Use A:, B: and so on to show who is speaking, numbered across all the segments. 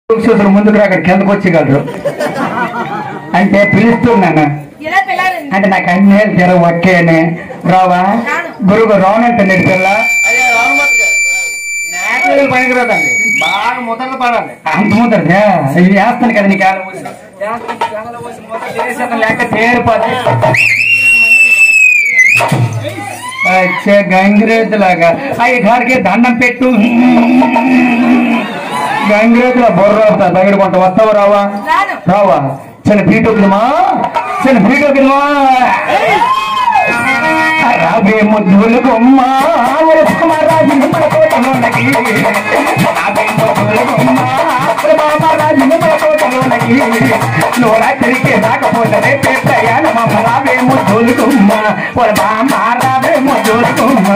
A: చూసిన ముందుకు రా, అక్కడ కిందకు వచ్చేయగలరు అంటే పిలుస్తున్నాను
B: ఇలా పిల్లాడండి
A: అంటే నాకు అన్నీ తెర ఒకే అని రావా గురువు రావనంటే నేడు పిల్ల
C: అయ్యా రామమూర్తి గారు నేచురల్ పనికిరాదండి బాగా ముద్రలు పడాలి
A: అంత ముద్దరదా ఇది వేస్తాను కదా నీకు ఆడ పోసి. చేసేద్దాం, లేక తేలిపోద్ది. అచ్చే గంగిరేతులాగా అయ్యి గారికి దండం పెట్టు గంగిరేతుల బొర్ర అవుతా దగ్గర కొంత వస్తావా రావా
B: రాను
A: రావా చిన్న పీటోకిమా చిన్న పీటోకిమా రాబే ముద్దులు బొమ్మ రాజు నిమ్మల తోటలోనకి రాబే ముద్దులు బొమ్మ రాజు నిమ్మల తోటలోనకి నువ్వు రాత్రికి రాకపోతే పెట్టయ్యాను మమ్మ రాబే ముద్దులు బొమ్మ ఒక బామ్మ రాబే ముద్దులు బొమ్మ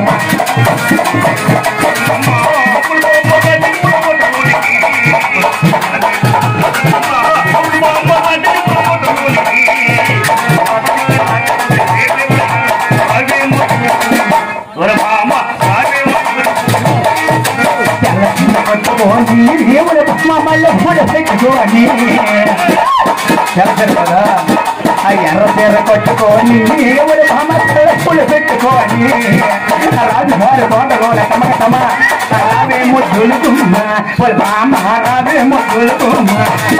A: పట్టుకోని దేవుడు మమ్మల్ని పూల పెట్టుకోని చెప్తారు కదా ఆ ఎర్ర చీర కట్టుకొని దేవుడు మమ్మల్ని పూలు పెట్టుకోని రాజుగారి తోటలో తమ తమ రావే ముద్దులుకుమ్మ వాళ్ళ బామ్మ రావే ముద్దులుకుమ్మ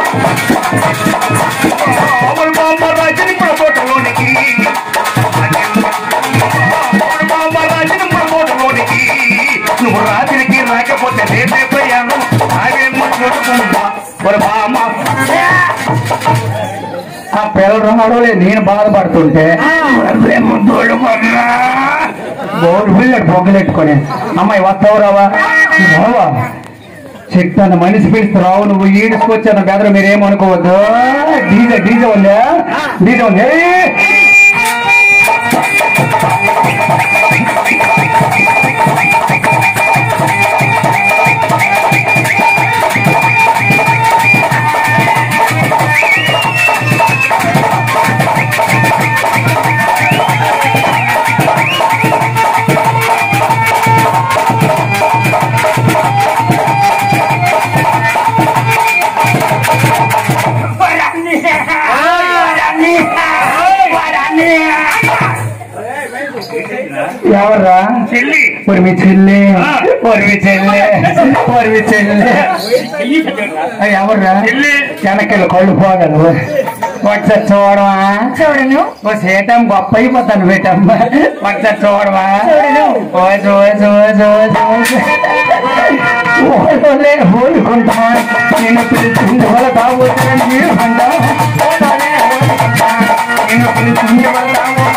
D: నువ్వు రాత్రికి రాకపోతే రేపే పోయాను నావేమో చూడుకుంటా ఒక బామ్మ
A: ఆ పిల్లలు నడవలే నేను బాధపడుతుంటే బోర్డు పిల్లడు పొగ్గలెట్టుకొని అమ్మాయి వస్తావు రావా రావా చెప్తాను మనిషి పిలిస్తే రావు నువ్వు ఈడుచుకొచ్చాను బెదరు మీరేమనుకోవద్దు డీజే డీజే ఉందా డీజే ఉంది ఏయ్! ఎవర్రా
D: చెల్లి
A: మరి మీ చెల్లి మరి మీ చెల్లి మరి మీ చెల్లి అయ్య, ఎవర్రా
D: చెల్లి
A: వెనకెళ్ళి కళ్ళు పోగలవు ఒకసారి చూడవా
B: చూడను
A: ఓ సీతం గొప్ప అయిపోతాను బేటమ్మ ఒకసారి చూడవా
B: చూడను.
A: ఓ చూ చూ చూ చూ ఓలే ఓలుకుంటా నేను పిలుచుండి వల్ల తాగుతాను అంటా నిన్ను పిలుచుండి వల్ల